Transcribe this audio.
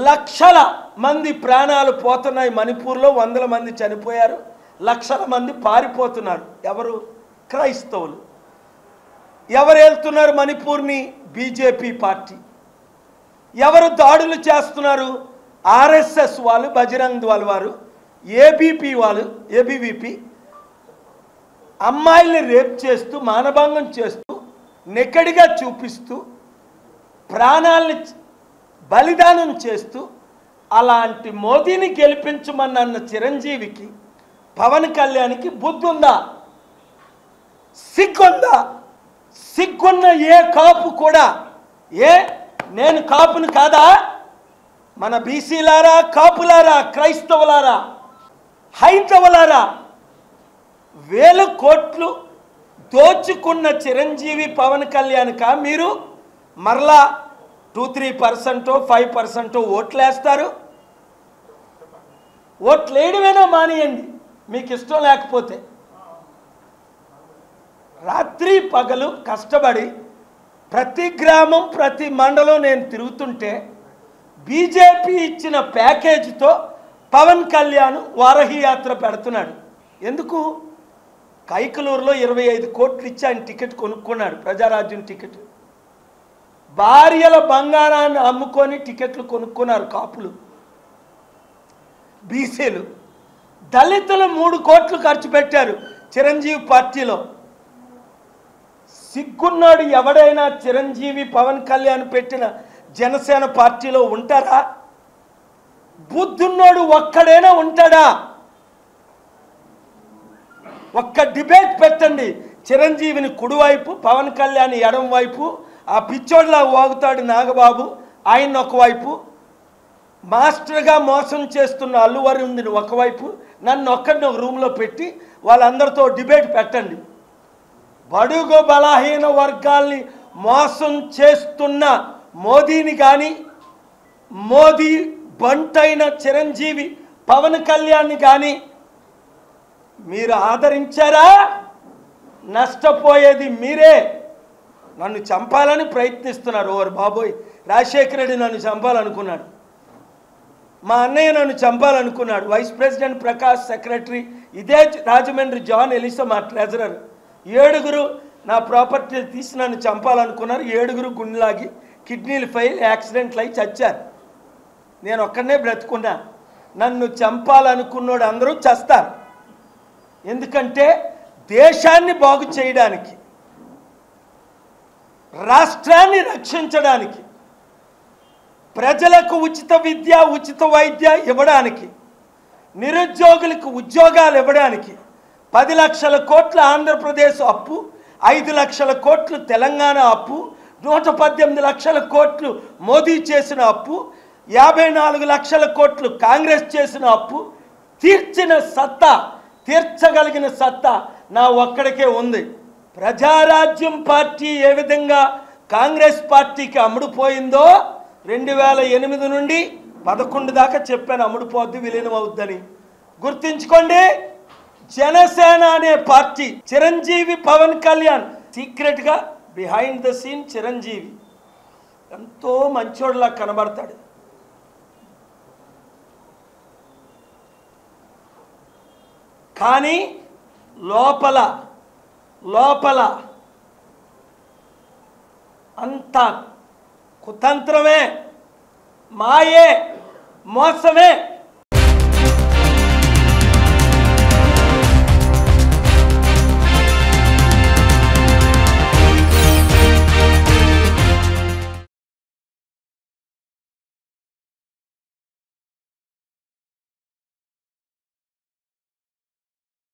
లక్షల మంది ప్రాణాలు పోతున్నాయి మణిపూర్లో వందల మంది చనిపోయారు లక్షల మంది పారిపోతున్నారు ఎవరు క్రైస్తవులు ఎవరు వెళ్తున్నారు మణిపూర్ని బీజేపీ పార్టీ ఎవరు దాడులు చేస్తున్నారు ఆర్ఎస్ఎస్ వాళ్ళు బజరంగ్ దళ్ వారు ఏబీపీ వాళ్ళు ఏబీవీపీ అమ్మాయిల్ని రేప్ చేస్తూ మానభంగం చేస్తూ నెక్కడిగా చూపిస్తూ ప్రాణాలని బలిదానం చేస్తూ అలాంటి మోదీని గెలిపించమన్న చిరంజీవికి పవన్ కళ్యాణ్కి బుద్ధి ఉందా సిగ్గుందా సిగ్గున్న ఏ కాపు కూడా ఏ నేను కాపుని కాదా మన బీసీలారా కాపులారా క్రైస్తవులారా హైందవులారా వేల కోట్లు దోచుకున్న చిరంజీవి పవన్ కళ్యాణ్కా మీరు మరలా టూ త్రీ పర్సెంటో ఫైవ్ పర్సెంటో ఓట్లేస్తారు ఓట్లేయడమేనా మానేయండి మీకు ఇష్టం లేకపోతే రాత్రి పగలు కష్టపడి ప్రతి గ్రామం ప్రతి మండలం నేను తిరుగుతుంటే బీజేపీ ఇచ్చిన ప్యాకేజీతో పవన్ కళ్యాణ్ వారహి యాత్ర పెడుతున్నాడు ఎందుకు కైకలూరులో ఇరవై ఐదు కోట్లు ఇచ్చి ఆయన టికెట్ కొనుక్కున్నాడు ప్రజారాజ్యం టికెట్ భార్యల బంగారాన్ని అమ్ముకొని టికెట్లు కొనుక్కున్నారు కాపులు బీసీలు దళితులు మూడు కోట్లు ఖర్చు పెట్టారు చిరంజీవి పార్టీలో సిగ్గున్నాడు ఎవడైనా చిరంజీవి పవన్ కళ్యాణ్ పెట్టిన జనసేన పార్టీలో ఉంటారా బుద్ధున్నోడు ఒక్కడైనా ఉంటాడా ఒక్క డిబేట్ పెట్టండి చిరంజీవిని కుడివైపు పవన్ కళ్యాణ్ ఎడం వైపు ఆ పిచ్చోడ్లా వాగుతాడు నాగబాబు ఆయన ఒకవైపు మాస్టర్గా మోసం చేస్తున్న అల్లు అరవింద్ని ఒకవైపు నన్ను ఒక్కడిని ఒక రూమ్లో పెట్టి వాళ్ళందరితో డిబేట్ పెట్టండి బడుగు బలహీన వర్గాల్ని మోసం చేస్తున్న మోదీని కానీ మోదీ బంటైన చిరంజీవి పవన్ కళ్యాణ్ని కానీ మీరు ఆదరించారా నష్టపోయేది మీరే నన్ను చంపాలని ప్రయత్నిస్తున్నారు ఓరు బాబోయ్ రాజశేఖర రెడ్డి నన్ను చంపాలనుకున్నాడు మా అన్నయ్య నన్ను చంపాలనుకున్నాడు వైస్ ప్రెసిడెంట్ ప్రకాష్ సెక్రటరీ ఇదే రాజమండ్రి జాన్ ఎలిసా మా ట్రెజరర్ ఏడుగురు నా ప్రాపర్టీలు తీసి నన్ను చంపాలనుకున్నారు ఏడుగురు గుండెలాగి కిడ్నీలు ఫెయిల్ యాక్సిడెంట్లు అయి చచ్చారు నేను ఒక్కడనే బ్రతుకున్నా నన్ను చంపాలనుకున్నోడు అందరూ చస్తారు ఎందుకంటే దేశాన్ని బాగు చేయడానికి రాష్ట్రాన్ని రక్షించడానికి ప్రజలకు ఉచిత విద్య ఉచిత వైద్య ఇవ్వడానికి నిరుద్యోగులకు ఉద్యోగాలు ఇవ్వడానికి పది లక్షల కోట్ల ఆంధ్రప్రదేశ్ అప్పు ఐదు లక్షల కోట్లు తెలంగాణ అప్పు నూట పద్దెనిమిది లక్షల కోట్లు మోదీ చేసిన అప్పు యాభై నాలుగు లక్షల కోట్లు కాంగ్రెస్ చేసిన అప్పు తీర్చిన సత్తా తీర్చగలిగిన సత్తా నా ఒక్కడికే ఉంది ప్రజారాజ్యం పార్టీ ఏ విధంగా కాంగ్రెస్ పార్టీకి అమ్ముడుపోయిందో రెండు వేల ఎనిమిది నుండి పదకొండు దాకా చెప్పాను అమ్ముడుపోద్ది విలీనం అవుద్దని గుర్తుంచుకోండి జనసేన అనే పార్టీ చిరంజీవి పవన్ కళ్యాణ్ సీక్రెట్గా బిహైండ్ ద సీన్ చిరంజీవి ఎంతో మంచోడిలా కనబడతాడు కానీ లోపల లోపల అంత కుతంత్రమే మాయే మోసమే